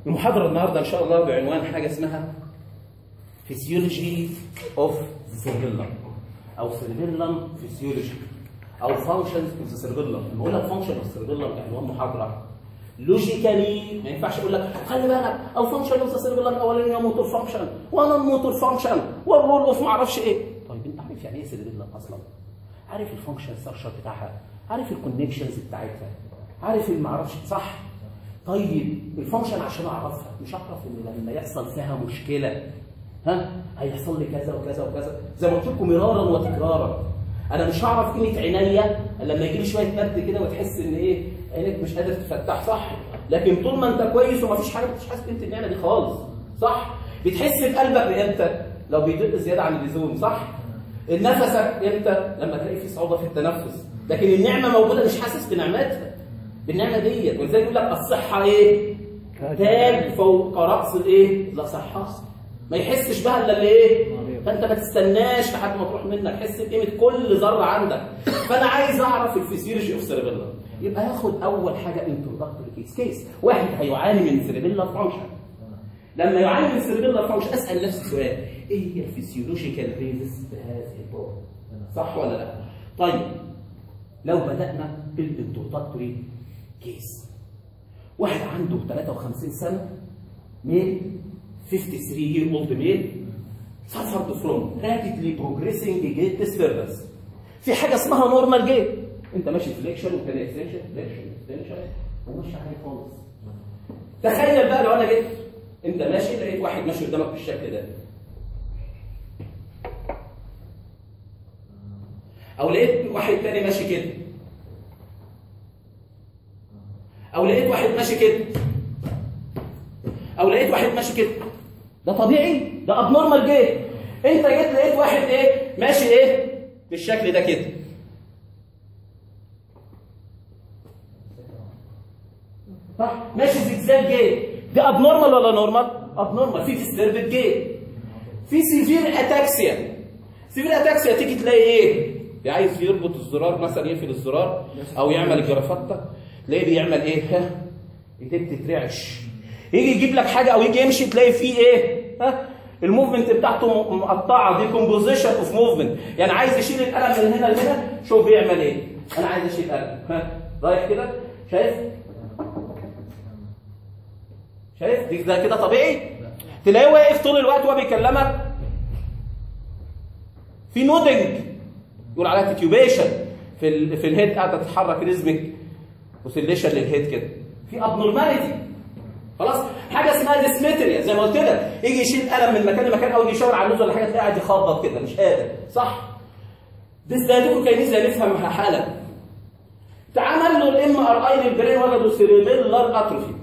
المحاضره النهارده ان شاء الله بعنوان حاجه اسمها فيسيولوجي اوف سيربيلم او سيربيلم فيسيولوجي او فانكشنز اوف سيربيلم بقول لك فانكشن اوف سيربيلم بعنوان محاضره لوجيكالي ما ينفعش اقول لك خلي بالك او فانكشن اوف سيربيلم الاولانيه موتور فانكشن وانا موتور فانكشن والرول اوف ما اعرفش ايه طيب انت عارف يعني ايه سيربيلم اصلا عارف الفانكشن ستراكشر بتاعها عارف الكونكشنز بتاعتها عارف اللي ما اعرفش صح طيب الفانكشن عشان اعرفها مش اعرف ان لما يحصل فيها مشكله ها هيحصل لي كذا وكذا وكذا زي ما قلت لكم مرارا وتكرارا انا مش هعرف قيمه عينيا لما يجي لي شويه برد كده وتحس ان ايه عينك مش قادر تفتح صح لكن طول ما انت كويس ومفيش حاجه مش حاسس بقيمه النعمه دي خالص صح بتحس بقلبك بامتى لو بيدق زياده عن اللزوم صح نفسك امتى لما تلاقي في صعوبه في التنفس لكن النعمه موجوده مش حاسس بنعمتها بالنعمه ديت ولذلك يقول لك الصحه ايه تاج فوق راس الايه لا صحه ما يحسش بها الا اللي ايه فانت ما تستناش لحد ما تروح منك حس بقيمه كل ذره عندك فانا عايز اعرف الفسيولوجي اوف سيربيلا يبقى هاخد اول حاجه انتروداكتوري كيس كيس واحد هيعاني من سيربيلا فانكشن لما يعاني من سيربيلا فانكشن اسال نفسي سؤال ايه هي الفسيولوجيكال بيزس لهذه البور صح ولا لا طيب لو بدانا بالانتروداكتوري كيس واحد عنده 53 سنه ميل 53 year old male suffered from rapidly progressing gait disturbance في حاجه اسمها نورمال جيت انت ماشي فليكشن وتاني اكستنشن فليكشن اكستنشن وماشي عليه خالص تخيل بقى لو انا جيت انت ماشي لقيت واحد ماشي قدامك بالشكل ده او لقيت واحد تاني ماشي كده او لقيت واحد ماشي كده او لقيت واحد ماشي كده ده طبيعي ده ابنورمال جيت انت جيت لقيت واحد ايه ماشي ايه بالشكل ده كده صح ماشي زجزاج جيت ده ابنورمال ولا نورمال ابنورمال في ديستربد جيت في سيفير اتاكسيا سيفير اتاكسيا تيجي تلاقي ايه عايز يربط الزرار مثلا يقفل الزرار او يعمل الجرافته تلاقيه بيعمل ايه ها ايديك تترعش يجي يجيب لك حاجه او يجي يمشي تلاقي فيه ايه ها الموفمنت بتاعته مقطعه دي كومبوزيشن اوف موفمنت يعني عايز يشيل القلم من هنا لهنا شوف بيعمل ايه انا عايز اشيل قلم ها رايح كده شايف شايف دي ده كده طبيعي تلاقيه واقف طول الوقت وهو بيكلمك في نودنج يقول عليها تيوبيشن في ال في الهيد قاعده تتحرك ريزمك اوسيليشن للهيد كده في ابنورماليتي خلاص حاجه اسمها ديسمتريا زي ما قلت لك يجي يشيل قلم من مكان لمكان او يجي يشاور على اللوز ولا حاجه تلاقيه قاعد يخبط كده مش قادر صح ديسداديكو كاينيزا نفهم حاله اتعمل له الام ار اي للبرين وجدوا سيريبيلر اتروفي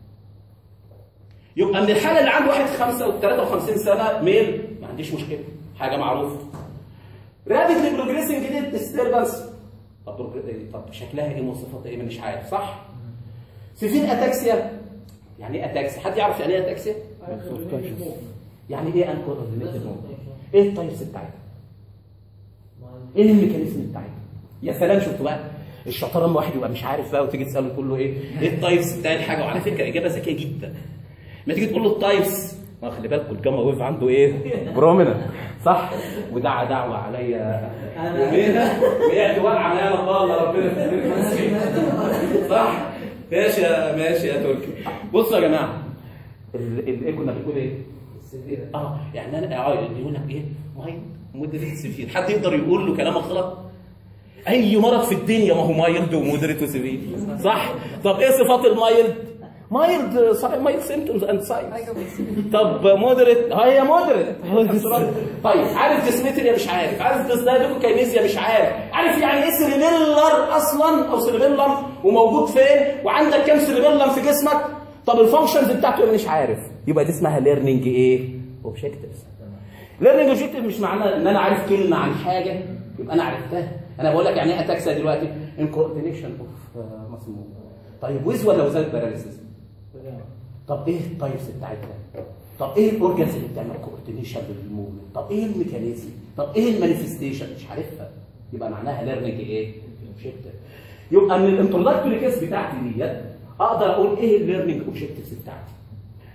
يبقى من الحاله اللي عنده واحد 53 سنه ميل ما عنديش مشكله حاجه معروفه رابيدلي بروجريسنج دي ديستربنس طب طب شكلها ايه مواصفاتها ايه مش عارف صح سيفير اتاكسيا يعني ايه اتاكسيا حد يعرف يعني ايه اتاكسيا يعني ايه انكوردينيتد ايه التايبس بتاعتها ايه الميكانيزم بتاعتها يا سلام شفتوا بقى الشطاره لما واحد يبقى مش عارف بقى وتيجي تساله تقول له ايه ايه التايبس بتاع الحاجه وعلى فكره اجابه ذكيه جدا ما تيجي تقول له التايبس ما خلي بالكم الجاما ويف عنده ايه بروميننت صح ودعا دعوه عليا يومين وقعت وقعه ما يعلم الله ربنا صح ماشي يا ماشي يا تركي بصوا يا جماعه ايه كنا بنقول ايه؟ اه يعني انا اه يقول لك ايه؟ مايلد مودريت سيفير حد يقدر يقول له كلام غلط؟ اي مرض في الدنيا ما هو مايلد ومودريت وسيفير صح؟ طب ايه صفات المايلد؟ مايلد مايلد سيمتومز اند ساينز طب مودريت هي مودريت طيب عارف ديسمتريا مش عارف عارف ديسدايدوكاينيزيا مش عارف عارف يعني ايه سيريبيلر اصلا او سيريبيلم وموجود فين وعندك كام سيريبيلم في جسمك طب الفانكشنز بتاعته مش عارف يبقى دي اسمها ليرنينج ايه اوبجكتيفز ليرنينج اوبجكتيف مش معناه ان انا عارف كلمه عن حاجه يبقى انا عرفتها انا بقول لك يعني ايه اتاكسا دلوقتي ان كوردينيشن اوف مسموم طيب ويز ولا وزاد باراليسيس طب ايه التايبس بتاعتها طب ايه الاورجنز اللي بتعمل كوردينيشن للموفمنت طب ايه الميكانيزم طب ايه المانيفستيشن مش عارفها يبقى معناها ليرنينج ايه اوبجكتيف يبقى من الانتروداكتوري كيس بتاعتي ديت اقدر اقول ايه الليرنينج اوبجكتيفز بتاعتي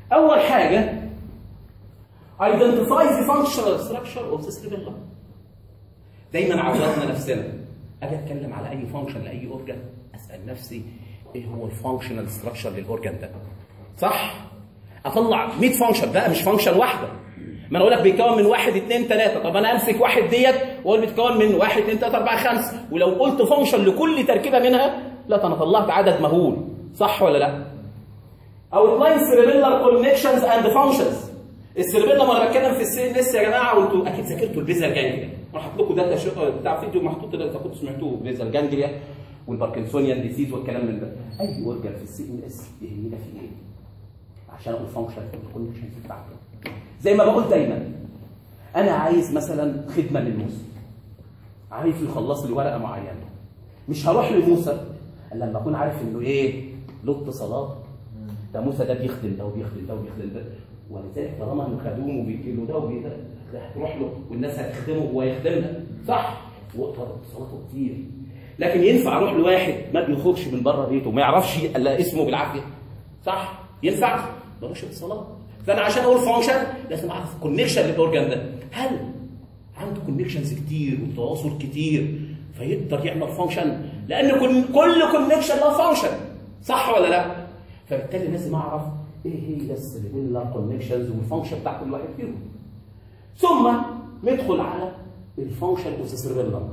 اول حاجه identify the functional structure of the cerebellum دايما عودنا نفسنا اجي اتكلم على اي فانكشن لاي اورجان اسال نفسي ايه هو الفانكشنال ستراكشر للاورجان ده صح اطلع 100 فانكشن بقى مش فانكشن واحده ما انا اقول لك بيتكون من واحد اثنين ثلاثه طب انا امسك واحد ديت واقول بيتكون من واحد اثنين ثلاثه اربعه خمسه ولو قلت فانكشن لكل تركيبه منها لا ده انا طلعت عدد مهول صح ولا لا؟ outline cerebellar connections and functions السيربيلا لما بتكلم في السي ان اس يا جماعه وانتوا اكيد ذاكرتوا البيزل جانجليا انا حاطط لكم داتا شو... بتاع فيديو محطوط ده اذا كنتوا سمعتوه بيزل جانجليا والباركنسونيان ديزيز والكلام من ده اي اورجان في السي ان اس يهمنا في ايه؟ عشان اقول فانكشن الكونكشنز بتاعته زي ما بقول دايما انا عايز مثلا خدمه من موسى عايز يخلص لي ورقه معينه مش هروح لموسى الا لما اكون عارف انه ايه له اتصالات ده موسى ده بيخدم ده وبيخدم ده وبيخدم ده ولذلك طالما انه خدوم وبيجيله ده وبيده هتروح له والناس هتخدمه وهو يخدمها صح وقت اتصالاته كتير لكن ينفع اروح لواحد ما بيخرجش من بره بيته ما يعرفش الا اسمه بالعافيه صح ينفع ملوش اتصالات فانا عشان اقول فانكشن لازم اعرف كونكشن للاورجان ده هل عنده كونكشنز كتير وتواصل كتير فيقدر يعمل فانكشن لان كل كل كونكشن له فانكشن صح ولا لا فبالتالي لازم اعرف ايه هي السيلولار كونكشنز والفانكشن بتاع كل واحد فيهم ثم ندخل على الفانكشن اوف ذا سيربيلم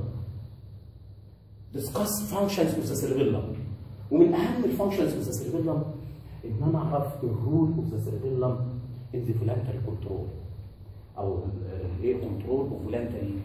ديسكاس فانكشنز اوف ذا سيربيلم ومن اهم الفانكشنز اوف ذا سيربيلم ان انا اعرف الرول اوف ذا سيربيلم ان ذا فولانتري كنترول او الايه كنترول اوف فولانتري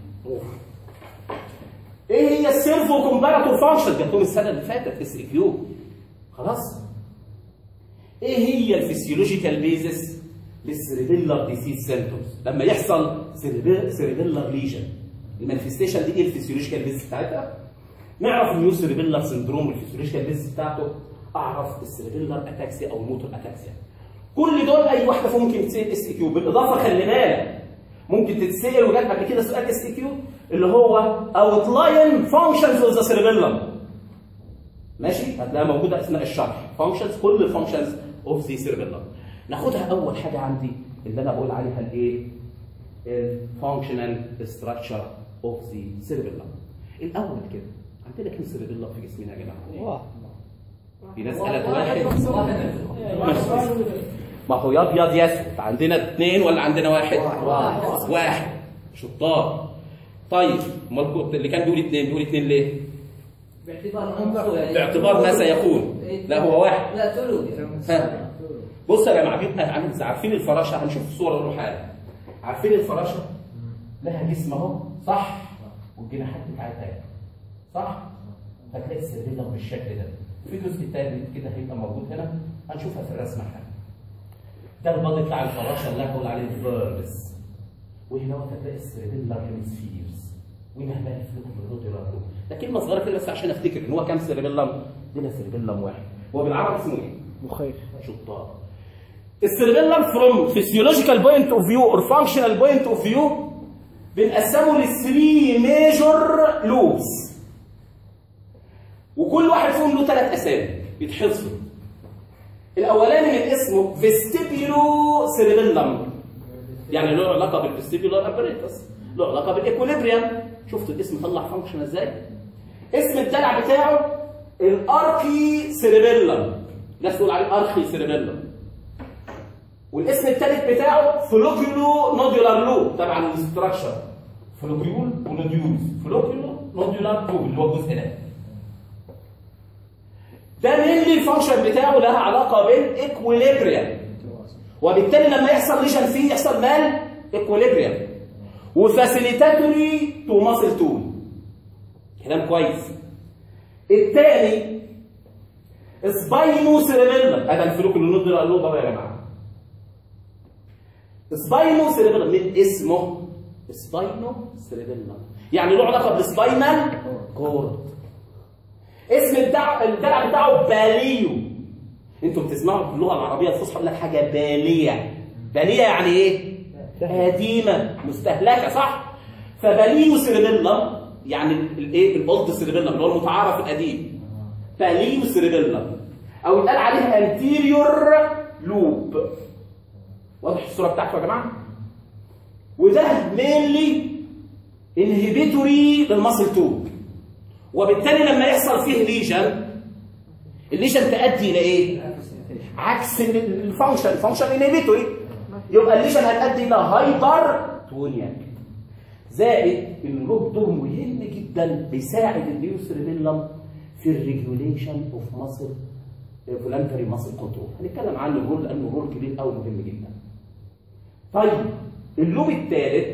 ايه هي السيرفو كومباراتور فانكشن جاتهم السنه اللي فاتت اس اي كيو خلاص ايه هي الفسيولوجيكال بيزس للسيريبيلر ديسيز سيمبتومز لما يحصل سيريبيلر ليجن المانيفستيشن دي ايه الفسيولوجيكال بيزس بتاعتها نعرف النيو سيريبيلر سندروم والفسيولوجيكال بيزس بتاعته اعرف السيريبيلر اتاكسيا او الموتور اتاكسيا كل دول اي واحده فيهم ممكن تسال اس اي كيو بالاضافه خلي بالك ممكن تتسال وجات بعد كده سؤال اس اي كيو اللي هو اوتلاين فانكشنز اوف ذا سيريبيلم ماشي هتلاقيها موجوده اثناء الشرح فانكشنز كل الفانكشنز اوف ذا سيربيلم ناخدها اول حاجه عندي اللي انا بقول عليها الايه الفانكشنال ستراكشر اوف ذا سيربيلم الاول كده عندنا كم سيربيلم في جسمنا يا جماعه في ناس قالت واحد ما هو يا ابيض يا اسود عندنا اثنين ولا عندنا واحد واحد واحد شطار طيب امال اللي كان بيقول اثنين بيقول اثنين ليه باعتبار باعتبار ما سيكون لا هو واحد لا ثلث ها. بص يا جماعه بيبقى عامل ازاي عارفين الفراشه هنشوف الصوره نروح حاجه عارفين الفراشه لها جسم اهو صح والجناحات بتاعتها صح هتلاقي السريره بالشكل ده في جزء تاني كده هيبقى موجود هنا هنشوفها في الرسمه حاجه ده البادي بتاع الفراشه اللي هقول عليه الفيربس وهنا هتلاقي السريبيلر هيمسفيرز وهنا هتلاقي الفلوكولوتيولار ده كلمه صغيره كده بس عشان افتكر ان هو كام سيربيلم لنا سيربيلم واحد هو بالعربي اسمه ايه؟ مخيف شطار السيربيلم فروم فيسيولوجيكال بوينت اوف فيو اور فانكشنال بوينت اوف فيو بنقسمه لثري ميجور لوبس وكل واحد فيهم له ثلاث اسامي يتحفظوا الاولاني من اسمه فيستيبيولو سيربيلم يعني له علاقه بالفيستيبيولار ابريتس له علاقه بالايكوليبريم شفتوا الاسم طلع فانكشن ازاي اسم الدلع بتاعه الاركي سيربيلم ناس تقول عليه ارخي سيربيلم والاسم الثالث بتاعه فلوكيولو نوديولار لوب طبعا الاستراكشر فلوكيول ونوديولز فلوكيولو نوديولار لوب اللي هو الجزء ده ده مين الفانكشن بتاعه لها علاقه بالايكوليبريم وبالتالي لما يحصل ليجن فيه يحصل مال ايكوليبريم وفاسيليتاتوري تو ماسل تول كلام كويس الثاني سباينو سيربيلم هذا الفلوك اللي ندر قال له يا جماعه سباينو سيربيلم من اسمه سباينو سيربيلم يعني له علاقه بالسباينال كورد اسم الدع... الدلع بتاعه باليو انتوا بتسمعوا باللغه العربيه الفصحى يقول لك حاجه باليه باليه يعني ايه؟ قديمه مستهلكه صح؟ فباليو سيربيلم يعني الايه الاولد سيربيلم اللي هو المتعارف القديم باليو سيربيلم او يتقال عليها انتيريور لوب واضح الصوره بتاعته يا جماعه وده مينلي انهبيتوري للماسل توب وبالتالي لما يحصل فيه ليجن الليجن تؤدي الى ايه عكس ال- الفانكشن الفانكشن انهبيتوري يبقى الليجن هتؤدي الى هايبر تونيا زائد ان له دور مهم جدا بيساعد النيوسريبيلم في الريجوليشن اوف ماسل فولانتري ماسل كنترول هنتكلم عنه الرول لانه رول كبير قوي مهم جدا طيب اللوب الثالث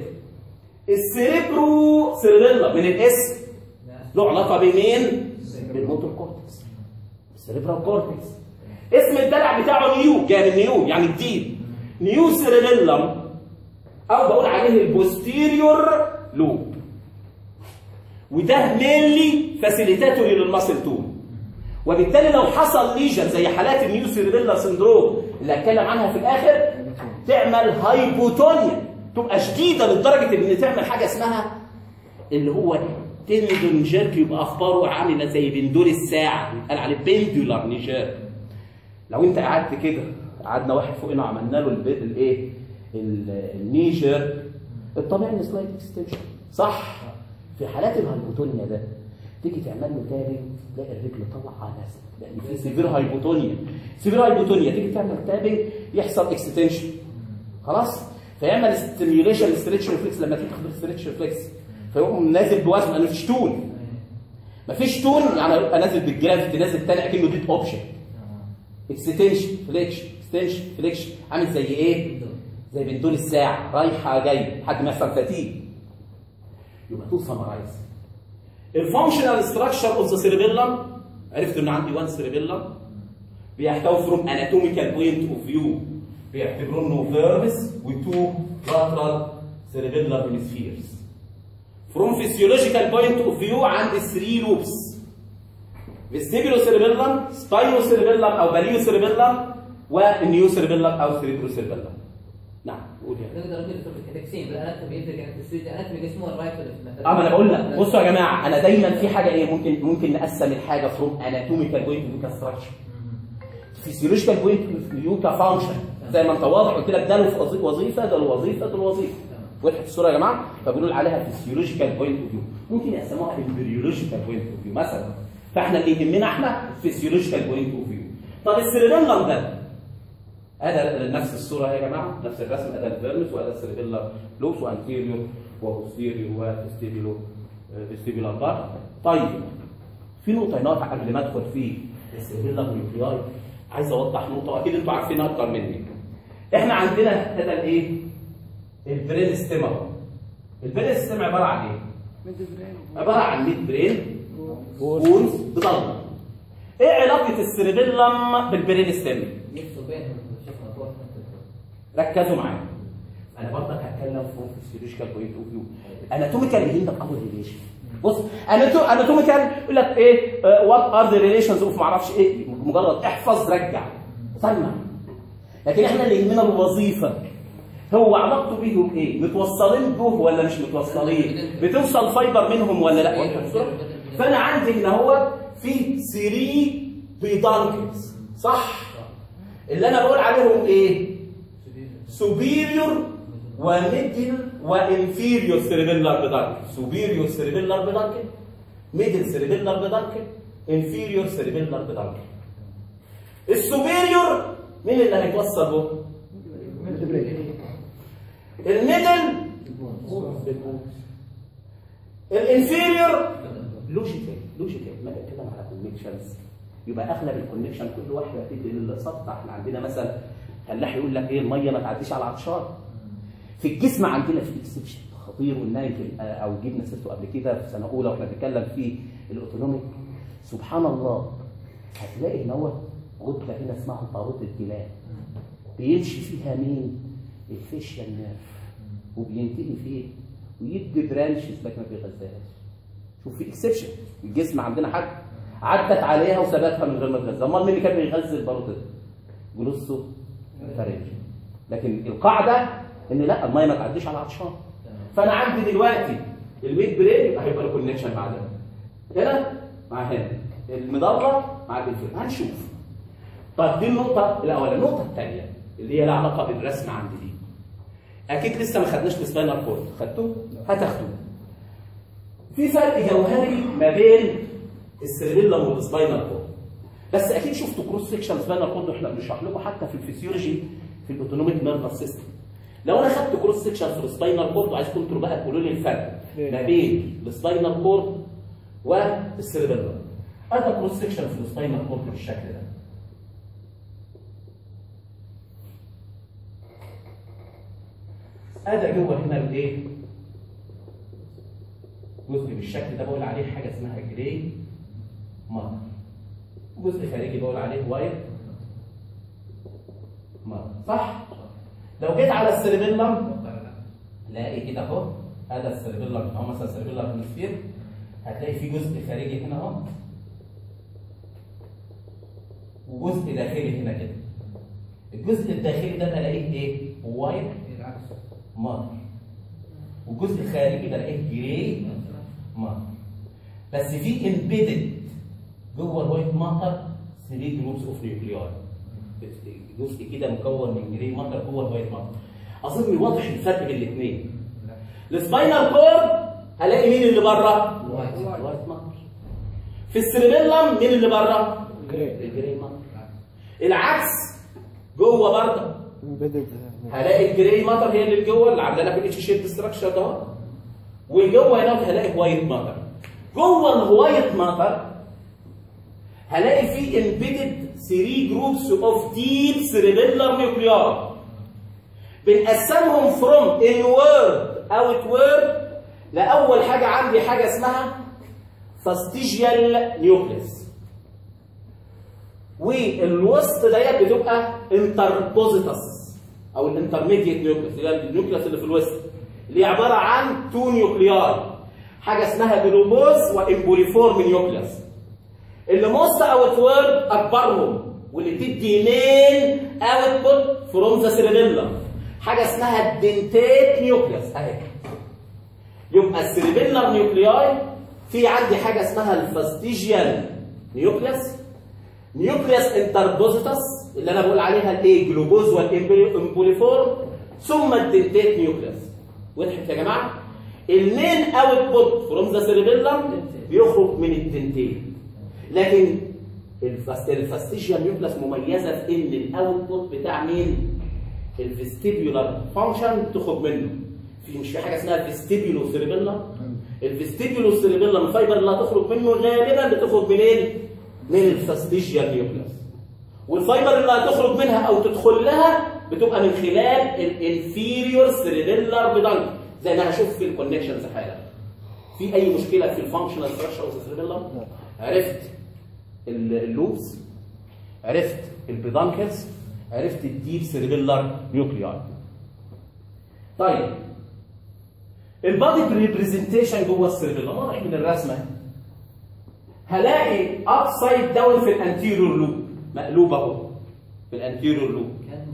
السيريبرو سيريبيلم من الاسم له علاقه بمين؟ بالموتور كورتكس السيريبرال كورتكس اسم الدلع بتاعه نيو جاي من نيو يعني جديد نيو سيريبيلم او بقول عليه البوستيريور لوب وده مينلي فاسيليتاتوري للماسل تون وبالتالي لو حصل ليجن زي حالات النيو سيريبيلا سندروم اللي هتكلم عنها في الاخر تعمل هايبوتونيا تبقى شديده لدرجه ان تعمل حاجه اسمها اللي هو تندون جيرك يبقى اخباره عامله زي بندول الساعه يتقال عليه بندولار نيجير لو انت قعدت كده قعدنا واحد فوقنا عملنا له البيت الايه ال- النيجر الطبيعي ان سلايد اكستنشن صح في حالات الهايبوتونيا ده تيجي تعمل له تابنج تلاقي الرجل طالعه نازله لان في سيفير هايبوتونيا سيفير هايبوتونيا تيجي تعمل تابنج يحصل اكستنشن خلاص فيعمل ستيميوليشن ستريتش ريفلكس لما تيجي تاخد ستريتش ريفلكس فيقوم نازل بوزن لان مفيش تون مفيش تون يعني يبقى نازل بالجرافيتي نازل تاني اكنه ديت اوبشن اكستنشن فليكشن اكستنشن فليكشن عامل زي ايه؟ زي بندول الساعه رايحه جايه لحد ما يحصل فتيج يبقى تو سمرايز الفانكشنال ستراكشر اوف ذا سيربيلم عرفت ان عندي وان سيربيلم بيحتوي فروم اناتوميكال بوينت اوف فيو بيعتبروه انه فيربس وتو لاترال سيربيلم هيمسفيرز فروم فيسيولوجيكال بوينت اوف فيو عندي 3 لوبس فيستيبيلو سيربيلم سباينو سيربيلم او باليو سيربيلم والنيو سيربيلم او سيريبرو سيربيلم نعم قول يا نقدر نقول في التقسيم بالاناتومي يفرق عن التسويق الاناتومي يقسموها الرايت والليفت مثلا اه ما انا بقول لك بصوا يا جماعه انا دايما في حاجه ايه ممكن ممكن نقسم الحاجه فروم اناتوميكال بوينت اوف فيو كستراكشر فيسيولوجيكال بوينت اوف فيو كفانكشن زي ما انت واضح قلت لك ده له وظي- وظيفه ده له وظيفه ده له وظيفه وضحت الصوره يا جماعه فبنقول عليها فيسيولوجيكال بوينت اوف فيو ممكن يقسموها امبريولوجيكال بوينت اوف فيو مثلا فاحنا اللي يهمنا احنا فيسيولوجيكال بوينت اوف فيو طب السيريبيلم ده هذا نفس الصوره يا جماعه نفس الرسم هذا الفيرمس وهذا السيربيلا لوس وانتيريور وبوستيريور وفيستيبيلو فيستيبيولار بار طيب في نقطه هنا قبل ما ادخل في السيربيلا نيوكلياي عايز اوضح نقطه واكيد انتوا عارفينها اكتر مني احنا عندنا هذا الايه البرين ستيم اهو البرين ستيم عباره عن ايه عباره عن ميد برين بونز بضلمه ايه علاقه السيربيلم بالبرين ستيم يفصل بينهم شوف مطروح ركزوا معايا انا برضك هتكلم في فيسيولوجيكال بوينت اوف فيو اناتوميكال يهمك اول ريليشن بص اناتوميكال يقول لك ايه وات ار ذا ريليشنز اوف معرفش ايه مجرد احفظ رجع سمع لكن احنا اللي يهمنا الوظيفه هو علاقته بيهم ايه؟ متوصلين به ولا مش متوصلين؟ بتوصل فايبر منهم ولا لا؟ واضح الصورة؟ فانا عندي هنا هو في 3 بيدانكلز صح؟ اللي انا بقول عليهم ايه؟ سوبيريور وميدل وانفيريور سيريبيلار بدانكل سوبيريور سيريبيلار بدانكل ميدل سيريبيلار بدانكل انفيريور سيريبيلار بدانكل السوبيريور مين اللي هيتوصل به؟ الميدل الانفيريور لوجيكال لوجيكال ما بتكلم على كونكشنز يبقى اغلب الكونكشن كل واحده هتدي للسطح احنا عندنا مثلا فلاح يقول لك ايه الميه ما تعديش على العطشان في الجسم عندنا في اكسبشن خطير قلنا يمكن او جبنا سيرته قبل كده في سنه اولى واحنا بنتكلم في الاوتونوميك سبحان الله هتلاقي ان هو غدة هنا اسمها طاروت الدماغ بيمشي فيها مين؟ الفيشيال نيرف وبينتهي فيه ويدي برانشز لكن ما بيغذاهاش شوف في اكسبشن الجسم عندنا حاجه عدت عليها وثبتها من غير ما تغذى امال مين اللي كان بيغذي الباروت ده؟ جلوسو فرنج لكن القاعده ان لا الميه ما تعديش على العطشان فانا عندي دلوقتي الميد برين يبقى هيبقى له كونكشن مع ده هنا مع هنا المضله مع الانفير هنشوف طيب دي النقطه الاولى النقطه الثانيه اللي هي لها علاقه بالرسم عند دي اكيد لسه ما خدناش السباينال كورد خدتوه هتاخدوه في فرق جوهري ما بين السيربيلم والسباينال كورد بس اكيد شفتوا كروس سيكشن سباينال كورد واحنا بنشرح لكم حتى في الفسيولوجي في الاوتونوميك نيرفس سيستم لو انا خدت كروس سيكشن في السباينال كورد وعايزكم انتوا بقى تقولوا لي الفرق ما بين السباينال كورد والسيربيلم هذا كروس سيكشن في السباينال كورد بالشكل ده هذا جوه هنا الايه؟ جزء بالشكل ده بقول عليه حاجه اسمها جراي مارك جزء خارجي بقول عليه وايت مارك صح؟ لو جيت على السيربيلم لاقي كده اهو هذا السيربيلم اهو مثلا سيربيلم هيمسفير هتلاقي في جزء خارجي هنا اهو وجزء داخلي هنا كده الجزء الداخلي ده بلاقيه ايه؟ وايت مارك والجزء الخارجي بلاقيه جراي مارك بس في امبيدد جوه الوايت ماتر 3 جروبس اوف نيوكليار جزء كده مكون من جراي ماتر جوه الوايت ماتر اظن واضح الفرق بين الاثنين السباينال كورد هلاقي مين اللي بره؟ الوايت ماتر في السيربيلم مين اللي بره؟ الجراي ماتر العكس جوه برضه هلاقي الجراي ماتر هي اللي جوه اللي عامله لك الاتش شيب ستراكشر ده وجوه هنا هلاقي وايت ماتر جوه الوايت ماتر هلاقي في امبيدد 3 جروبس اوف ديب سيريبيلر نيوكليار بنقسمهم فروم انورد اوتورد لاول حاجه عندي حاجه اسمها فاستيجيال نيوكليس والوسط ديت بتبقى انتربوزيتس او الانترميديت نيوكليس اللي هي النيوكليس اللي في الوسط اللي هي عباره عن تو نيوكليار حاجه اسمها جلوبوز وامبوليفورم نيوكليس اللي موست اوت وورد اكبرهم واللي بتدي مين اوت بوت فروم ذا سيربيلم حاجه اسمها الدنتيت نيوكليس اهي يبقى السيربيلر نيوكلياي في عندي حاجه اسمها الفاستيجيال نيوكليس نيوكليس انتربوزيتس اللي انا بقول عليها الايه جلوبوز والامبوليفورم ثم الدنتيت نيوكليس وضحت يا جماعه المين اوت بوت فروم ذا سيربيلم بيخرج من الدنتيت لكن الفاستيجيال نيوكليس مميزه في ان الاوت بوت بتاع مين الفيستيبيولار فانكشن بتخرج منه في مش في حاجه اسمها فيستيبيولو سيربيلم الفيستيبيولو سيربيلم الفايبر اللي هتخرج منه غالبا بتخرج منين من الفاستيجيال نيوكليس والفايبر اللي هتخرج منها او تدخل لها بتبقى من خلال الانفيريور سيريبيلار بدنك زي ما هشوف في الكونكشنز حالا في اي مشكله في الفانكشنال ستراكشر اوف السيريبيلار عرفت اللوبس عرفت البيدانكلز عرفت الديب سيريبيلار نيوكليار طيب البادي ريبريزنتيشن جوه السيريبيلار واضح من الرسمه هلاقي ابسايد داون في الانتيريور لوب مقلوب اهو في الانتيريور لوب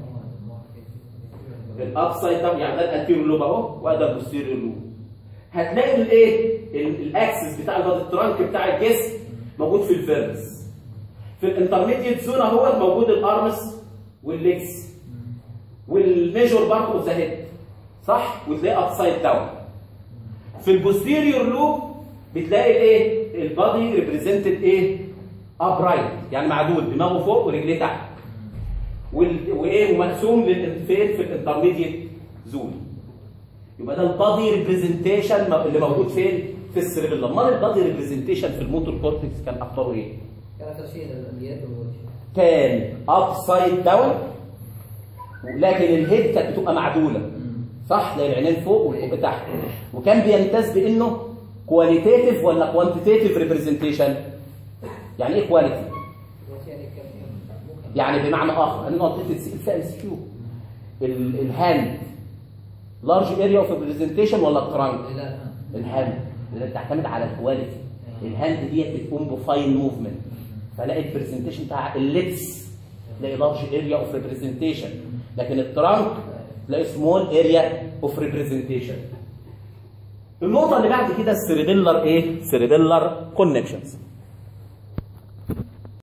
الابسايد داون يعني ده الانتيريور لوب اهو وده البوستيريور لوب هتلاقي الايه الاكسس بتاع البادي الترانك بتاع الجسم موجود في الفيرس في الانترميديت زون اهو موجود الارمس والليكس والميجور بارت اوف ذا هيد صح وتلاقي ابسايد داون في البوستيريور لوب بتلاقي الايه البادي ريبريزنتد ايه ابرايت يعني معدول دماغه فوق ورجليه تحت وال... وايه ومقسوم للفين في الانترميديت زون يبقى ده البادي ريبريزنتيشن اللي موجود فين في السيربيلم امال البادي ريبريزنتيشن في الموتور كورتكس كان اخباره ايه كان تشكيل اليد والوجه كان ابسايد داون لكن الهيد كانت بتبقى معدوله صح زي العينين فوق والفوق تحت وكان بيمتاز بانه كواليتيتيف ولا كوانتيتيف ريبريزنتيشن يعني ايه كواليتي يعني كم يعني بمعنى اخر انا قلت فيها اس كيو الهاند لارج اريا اوف ريبريزنتيشن ولا الترانك لا الهاند اللي بتعتمد على الكواليتي الهاند ديت بتقوم بفاين موفمنت فلاقي البرزنتيشن بتاع اللبس تلاقي لارج اريا اوف ريبريزنتيشن لكن الترانك تلاقي سمول اريا اوف ريبريزنتيشن النقطه اللي بعد كده السيريبيلر ايه سيريبيلر كونكشنز